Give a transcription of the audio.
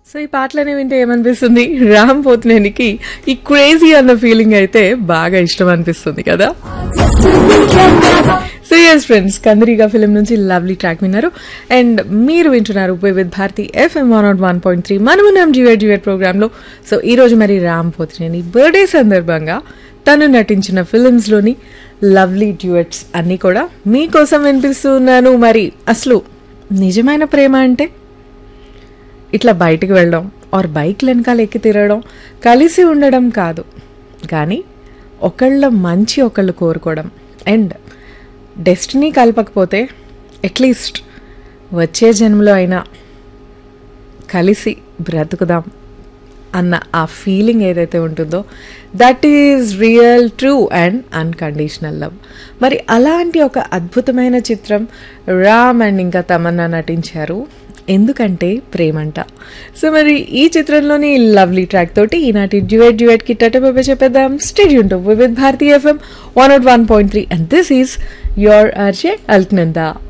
so ఈ పాటలనే వింటే ఏమనిపిస్తుంది రామ్ పోతినేనికి ఈ క్రేజీ అన్న ఫీలింగ్ అయితే బాగా ఇష్టం అనిపిస్తుంది కదా సో ఎస్ ఫ్రెండ్స్ కందరిగా ఫిలిం నుంచి లవ్లీ ట్రాక్ విన్నారు అండ్ మీరు వింటున్నారు with Bharati FM one naught one point three మనమున్నాం జివేట్ జివేట్ ప్రోగ్రాంలో సో ఈ రోజు మరి రామ్ పోతినేని బర్త్డే సందర్భంగా తను నటించిన ఫిలిమ్స్లోని లవ్లీ డ్యూయట్స్ అన్నీ కూడా మీకోసం వినిపిస్తున్నాను మరి అసలు నిజమైన ప్రేమ అంటే ఇట్లా బయటికి వెళ్ళడం ఆర్ బైక్ వెనకాల ఎక్కి తిరగడం కలిసి ఉండడం కాదు కానీ ఒకళ్ళ మంచి ఒకళ్ళు కోరుకోవడం అండ్ డెస్టినీ కలపకపోతే అట్లీస్ట్ వచ్చే జన్మలో అయినా కలిసి బ్రతుకుదాం అన్న ఆ ఫీలింగ్ ఏదైతే ఉంటుందో that is real true and unconditional love మరి అలాంటి ఒక అద్భుతమైన చిత్రం రామ్ అండ్ ఇంకా తమన్నా నటించారు ఎందుకంటే ప్రేమంట సో మరి ఈ చిత్రంలోని లవ్లీ ట్రాక్ తోటి ఈనాటి డ్యూయట్ డ్యూయట్ కి టటపే చెప్పేద్దాం stay tuned to with Bharati FM one naught one point three and this is your RJ Alaknanda